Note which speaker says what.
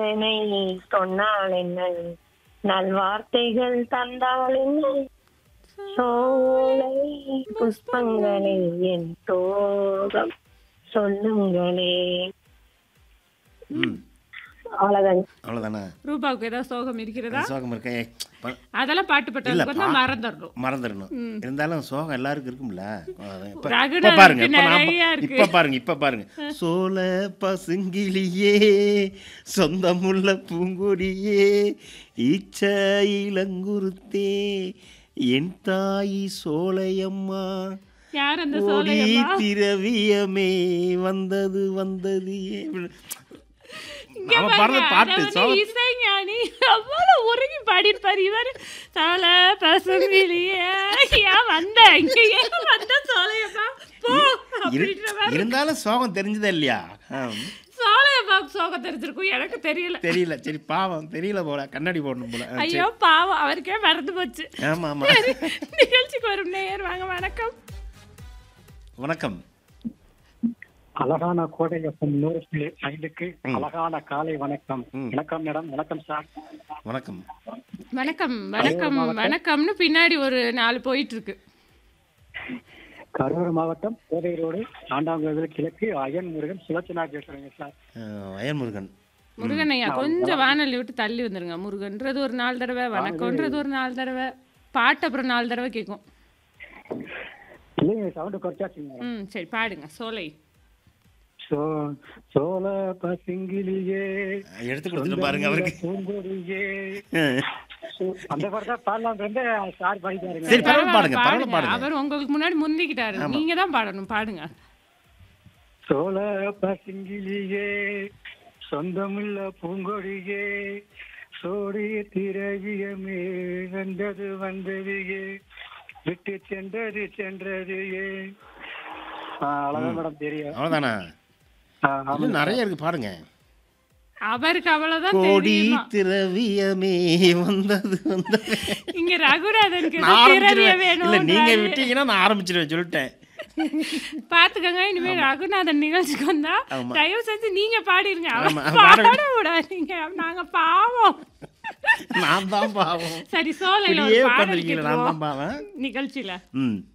Speaker 1: வேதனை சொன்னால் என்ன நல்வார்த்தைகள் தந்தால் என்ன சோலை புஷ்பங்களே என் தோகம் சொல்லுங்களே
Speaker 2: ம்
Speaker 1: அவ்வளவுதான்
Speaker 2: அவ்வளோதானே
Speaker 3: ரூபாவுக்கு ஏதாவது சோகம் இருக்கிறதா
Speaker 2: சோகம் இருக்கே ப-
Speaker 3: அதெல்லாம் பாட்டு
Speaker 2: இல்ல,
Speaker 3: பட்டதுக்கு
Speaker 2: பா-
Speaker 3: மறந்துடணும்
Speaker 2: மறந்துடணும் இருந்தாலும் சோகம் எல்லாருக்கும் இருக்கும்ல இப்ப-
Speaker 3: ரகுநாதனுக்கு
Speaker 2: இப்ப பாருங்க இப்ப நான்
Speaker 3: நிறைய
Speaker 2: பா-
Speaker 3: இருக்கு.
Speaker 2: இப்ப பாருங்க இப்ப பாருங்க சோல பசுங்கிளியே சொந்தமுள்ள பூங்கொடியே ஈச்ச இளங்குருத்தே என் தாயி சோலையம்மா
Speaker 3: யார் அந்த
Speaker 2: ஓடி
Speaker 3: சோலையம்மா
Speaker 2: திரவியமே வந்தது வந்தது ஏ-
Speaker 3: இங்க
Speaker 2: அவன்
Speaker 3: பாருங்க,
Speaker 2: பாடுறது பாட்டு
Speaker 3: அதாவது
Speaker 2: சோகம்
Speaker 3: இசைஞானி அவ்வளவு உருகி பாடியிருப்பாரு இவர் சோல பசுங்கிலியே ஏன் வந்த இங்க ஏன் வந்த சோலையம்மா போ
Speaker 2: இரு-
Speaker 3: அப்படின்ற மாதிரி
Speaker 2: இருந்தாலும் சோகம் தெரிஞ்சதே இல்லையா ஆம்.
Speaker 3: சோலையம்மாவுக்கு சோகம் தெரிஞ்சிருக்கும் எனக்கு தெரியல
Speaker 2: தெரியல சரி பாவம் தெரியல போல கண்ணாடி போடணும் போல ஆ, சரி.
Speaker 3: ஐயோ பாவம் அவருக்கே மறந்து போச்சு
Speaker 2: ஆமா ஆமா
Speaker 3: நிகழ்ச்சிக்கு வரும் நேயர் வாங்க வணக்கம்
Speaker 2: வணக்கம்
Speaker 4: அழகான கோடை வெப்பம் நூறு புள்ளி ஐந்துக்கு அழகான காலை வணக்கம்
Speaker 2: ம்.
Speaker 4: வணக்கம் மேடம் வணக்கம் சார்
Speaker 2: வணக்கம்
Speaker 3: வணக்கம் வணக்கம் வணக்கம்னு பின்னாடி ஒரு நாலு போயிட்டு இருக்கு
Speaker 4: கரூர் மாவட்டம் கோதை ரோடு ஆண்டாங்கோவில் கிழக்கு அயன் முருகன் சுலோச்சனா பேசுறேங்க சார்
Speaker 2: ஆ, வயல்முருகன்
Speaker 3: முருகன் ஐயா கொஞ்சம் வானொலி விட்டு தள்ளி வந்துருங்க முருகன்றது ஒரு நாலு தடவை வணக்கம்ன்றது ஒரு நாலு தடவை பாட்டு அப்புறம் நாலு தடவை கேட்கும்
Speaker 4: இல்லைங்க சவுண்டு குறைச்சாச்சுங்க மேடம்
Speaker 3: ம் சரி பாடுங்க சோலை
Speaker 4: சோ சோழ பசிங்கிலியே
Speaker 2: எடுத்து கொடுத்துட்டு பாருங்க அவருக்கு
Speaker 4: பூங்கொடியே
Speaker 2: ஆ.
Speaker 4: சு- அந்த பாட்டு தான் பாடலாம் வந்து சார் பாடிட்டாருங்க
Speaker 2: சரி பரவாயில்ல பாடுங்க
Speaker 3: பரவாயில்ல,
Speaker 2: பரவாயில்ல பாடுங்க
Speaker 3: அவர் உங்களுக்கு முன்னாடி முந்திக்கிட்டாரு நீங்க தான் பாடணும் பாடுங்க
Speaker 4: சோழ பசிங்கிலியே சொந்தமுள்ள பூங்கொடியே சோடிய திரவியமே வந்தது வந்ததுயே விட்டு சென்றது சென்றதுயே ஆ, அவ்வளவுதான் மேடம் தெரியும்
Speaker 2: அவ்வளோதானா
Speaker 4: ஆ, ஆமா.
Speaker 2: இன்னும் நிறைய இருக்கு பாடுங்க
Speaker 3: அவருக்கு அவ்வளவுதான்
Speaker 2: கோடி
Speaker 3: தெரியுமா
Speaker 2: திரவியமே வந்தது வந்தது
Speaker 3: இங்க ரகுநாதனுக்கு
Speaker 2: நான்
Speaker 3: ஏதோ திரவிய
Speaker 2: ஆரம்பிச்சிருவேன் இல்ல நீங்க
Speaker 3: வேணும்
Speaker 2: விட்டீங்கன்னா நான் ஆரம்பிச்சிருவேன் சொல்லிட்டேன்
Speaker 3: பாத்துக்கங்க இனிமே ரகுநாதன் நிகழ்ச்சிக்கு வந்தா
Speaker 2: ஆமா.
Speaker 3: தயவு செஞ்சு நீங்க பாடிருங்க அவர்
Speaker 2: ஆமா, பாட
Speaker 3: பாட விடாதீங்க நாங்க பாவம்
Speaker 2: நான் தான் பாவம்
Speaker 3: சரி சோலையில
Speaker 2: இப்படியே
Speaker 3: ஒரு பாடல்
Speaker 2: உட்காந்துருக்கீங்களா நான்
Speaker 3: கேட்டுருவோம்
Speaker 2: தான் பாவம்
Speaker 3: நிகழ்ச்சியில
Speaker 2: ம்